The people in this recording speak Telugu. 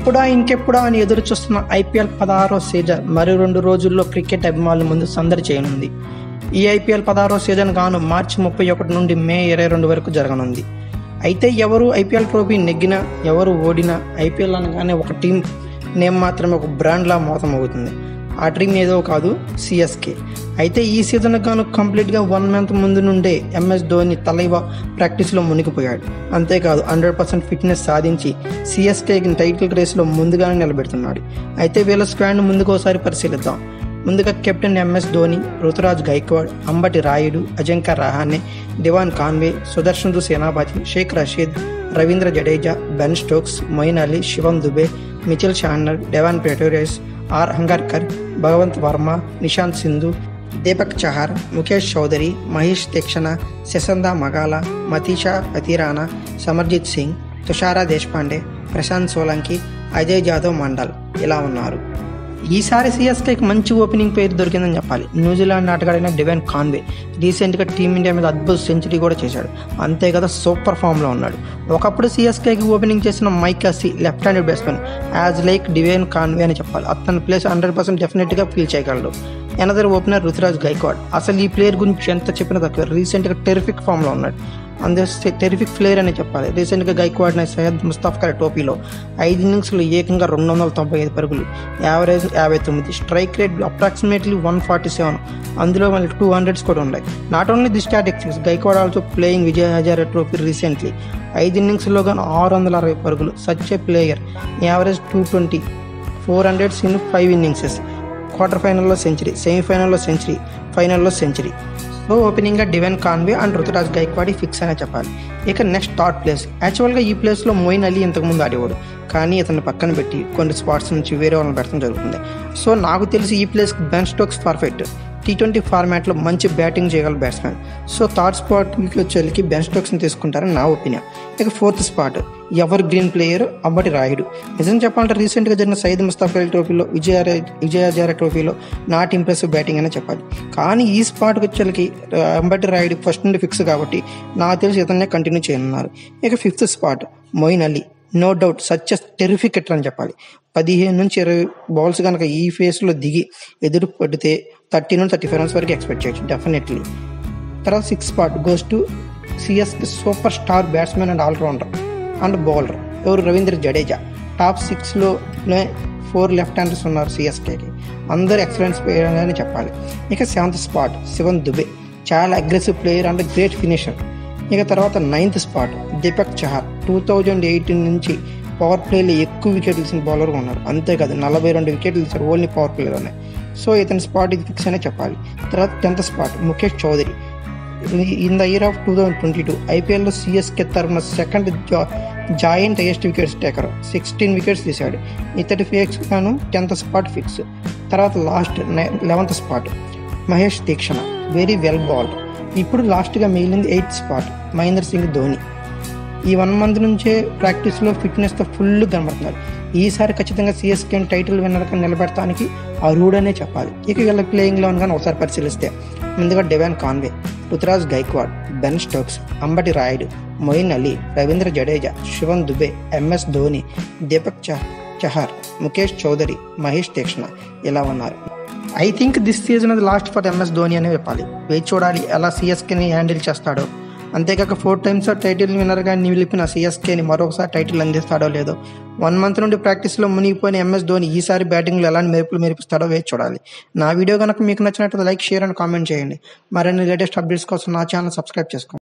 ఎప్పుడా ఇంకెప్పుడా అని ఎదురు చూస్తున్న ఐపీఎల్ పదహారో సీజన్ మరి రెండు రోజుల్లో క్రికెట్ అభిమానుల ముందు సందడి చేయనుంది ఈ ఐపీఎల్ పదహారో సీజన్ గాను మార్చి ముప్పై ఒకటి నుండి మే ఇరవై రెండు వరకు జరగనుంది అయితే ఎవరు ఐపీఎల్ ట్రోఫీ నెగ్గినా ఎవరు ఓడినా ఐపీఎల్ అనగానే ఒక టీం నేమ్ మాత్రమే ఒక బ్రాండ్లా మోతమవుతుంది ఆ టీం ఏదో కాదు సిఎస్కే అయితే ఈ సీజన్ గాను కంప్లీట్గా వన్ మంత్ ముందు నుండే ఎంఎస్ ధోని తలైవ ప్రాక్టీస్లో మునిగిపోయాడు అంతేకాదు హండ్రెడ్ పర్సెంట్ ఫిట్నెస్ సాధించి సిఎస్కే టైటిల్ రేస్లో ముందుగానే నిలబెడుతున్నాడు అయితే వీళ్ళ స్క్వాడ్ ముందుకు ఒకసారి పరిశీలిద్దాం ముందుగా కెప్టెన్ ఎంఎస్ ధోని రుతురాజ్ గైక్వాడ్ అంబటి రాయుడు అజంకా రహానే దివాన్ కాన్వే సుదర్శన్ సేనాపతి Sheikh Rashid Ravindra Jadeja Ben Stokes Moeen Ali Shivam Dubey Mitchell షాన్నర్ Devon Pretorius are హంగర్కర్ Bhagavanth Varma Nishant Sindhu Deepak Chahar Mukesh Choudhary Maheesh దీక్షణ శశంద మగాల Matheesha అతిరానా సమర్జిత్ Singh Tushara Deshpande Prashanth Solanki Ajay Jadhav mandal ఇలా ఉన్నారు ఈసారి సిఎస్కేకి మంచి ఓపెనింగ్ పేరు దొరికిందని చెప్పాలి న్యూజిలాండ్ ఆటగాడైన డివెన్ కాన్వే రీసెంట్గా టీమిండియా మీద అద్భుత సెంచరీ కూడా చేశాడు అంతే కదా సూపర్ ఫామ్లో ఉన్నాడు ఒకప్పుడు సిఎస్కేకి ఓపెనింగ్ చేసిన Mike Hussey left handed batsmen as like Devon Conway అని చెప్పాలి అతని ప్లేస్ హండ్రెడ్ పర్సెంట్ డెఫినెట్గా ఫీల్ చేయగలడు ఎనదర్ ఓపెనర్ రుతురాజ్ గైక్వాడ్ అసలు ఈ ప్లేయర్ గురించి ఎంత చెప్పినా తక్కువ రీసెంట్గా టెరిఫిక్ ఫామ్లో ఉన్నాడు అందే టెరిఫిక్ ప్లేయర్ అని చెప్పాలి రీసెంట్గా గైక్వాడ్ సయ్యద్ ముస్తాఫ్ టోపీలో ఐదు ఇన్నింగ్స్లో ఏకంగా రెండు వందల తొంభై ఐదు పరుగులు యావరేజ్ యాభై తొమ్మిది strike rate approximately one forty seven అందులో మళ్ళీ టూ హండ్రెడ్స్ కూడా ఉన్నాయి not only the statics Gaikwad also playing Vijay Hazare trophy recently ఐదు ఇన్నింగ్స్లో కానీ ఆరు వందల అరవై పరుగులు such a player average two twenty four hundreds in five innings quarter ఫైనల్లో సెంచరీ సెమీఫైనల్లో సెంచరీ ఫైనల్లో సెంచరీ సో ఓపెనింగ్గా డివెన్ కాన్వే అండ్ రుతురాజ్ గైక్వాడి ఫిక్స్ అనే చెప్పాలి ఇక నెక్స్ట్ థర్డ్ ప్లేస్ యాక్చువల్గా ఈ ప్లేస్లో మోయిన్ అలీ ఇంతకుముందు ఆడేవాడు కానీ ఇతన్ని పక్కన పెట్టి కొన్ని స్పాట్స్ నుంచి వేరే వాళ్ళని పెట్టడం జరుగుతుంది సో నాకు తెలిసి ఈ ప్లేస్కి Ben Stokes perfect T twenty ఫార్మాట్లో మంచి బ్యాటింగ్ చేయగల బ్యాట్స్మెన్ సో థర్డ్ స్పాట్కి వచ్చేకి బెన్ స్టోక్స్ని తీసుకుంటారని నా ఒపీనియన్ ఇక fourth spot evergreen player Ambati Rayudu నిజం చెప్పాలంటే రీసెంట్గా జరిగిన సయద్ ముస్తాఫల్ ట్రోఫీలో విజయ విజయ హజారే ట్రోఫీలో నాట్ ఇంప్రెసివ్ బ్యాటింగ్ అనే చెప్పాలి కానీ ఈ స్పాట్కి వచ్చేకి అంబటి రాయుడు ఫస్ట్ నుండి ఫిక్స్ కాబట్టి నాకు తెలిసి ఇతన్నే కంటిన్యూ చేయనున్నారు ఇక fifth spot Moeen Ali no doubt such terrific hitter అని చెప్పాలి పదిహేను నుంచి ఇరవై బాల్స్ కనుక ఈ ఫేస్లో దిగి ఎదురు పడితే థర్టీ నుండి థర్టీ ఫైవ్ రన్స్ వరకు ఎక్స్పెక్ట్ చేయొచ్చు డెఫినెట్లీ తర్వాత సిక్స్ స్పాట్ గోస్ టు సిఎస్కి super star batsmen and allrounder and bowler ఎవరు రవీంద్ర జడేజా టాప్ సిక్స్లోనే ఫోర్ లెఫ్ట్ హ్యాండర్స్ ఉన్నారు సిఎస్కేకి అందరు ఎక్సలెన్స్ ప్లేయర్ అని చెప్పాలి ఇక సెవెంత్ స్పాట్ శివన్ దుబే చాలా aggressive player and great finisher ఇక తర్వాత ninth spot Deepak Chahar two thousand eighteen నుంచి పవర్ ప్లేలో ఎక్కువ వికెట్లు తీసిన బౌలర్గా ఉన్నారు అంతేకాదు నలభై రెండు వికెట్లు తీశారు ఓన్లీ పవర్ ప్లేలోనే సో ఇతని స్పాట్ ఇది ఫిక్స్ అనే చెప్పాలి తర్వాత tenth spot Mukesh Choudhary in the year of two thousand twenty two ఐపీఎల్లో సిఎస్కే తరఫున సెకండ్ జా joint highest wickets taker sixteen wickets తీశాడు ఇతడి ఫిక్స్ గాను టెన్త్ స్పాట్ ఫిక్స్ తర్వాత last eleventh spot Maheesh Theekshana very well bowled ఇప్పుడు లాస్ట్గా మిగిలింది ఎయిత్ స్పాట్ మహేంద్ర సింగ్ ధోని ఈ వన్ మంత్ నుంచే ప్రాక్టీస్లో ఫిట్నెస్తో ఫుల్ కనబడుతున్నారు ఈసారి ఖచ్చితంగా సిఎస్కే టైటిల్ విన్నర్గా నిలబెడటానికి అర్హుడనే చెప్పాలి ఇక వీళ్ళ ప్లేయింగ్ లెవెన్ కానీ ఒకసారి పరిశీలిస్తే ముందుగా Devon Conway Ruturaj Gaikwad Ben Stokes Ambati Rayudu Moeen Ali Ravindra Jadeja Shivam Dube MS Dhoni Deepak Chahar Mukesh Choudhary Maheesh Theekshana ఇలా ఉన్నారు ఐ థింక్ దిస్ సీజన్ అది లాస్ట్ ఫర్ ఎంఎస్ ధోని అనే చెప్పాలి వేచి చూడాలి ఎలా సిఎస్కేని హ్యాండిల్ చేస్తాడో అంతేకాక ఫోర్ టైమ్స్ టైటిల్ విన్నర్గా నిలిపిన సిఎస్కేని మరొకసారి టైటిల్ అందిస్తాడో లేదో వన్ మంత్ నుండి ప్రాక్టీస్లో మునిగిపోయిన ఎంఎస్ ధోని ఈసారి బ్యాటింగ్లో ఎలాంటి మెరుపులు మెరిపిస్తాడో వేచి చూడాలి నా వీడియో కనుక మీకు నచ్చినట్టు లైక్ షేర్ అండ్ కామెంట్ చేయండి మరిన్ని లేటెస్ట్ అప్డేట్స్ కోసం నా ఛానల్ సబ్స్క్రైబ్ చేసుకోండి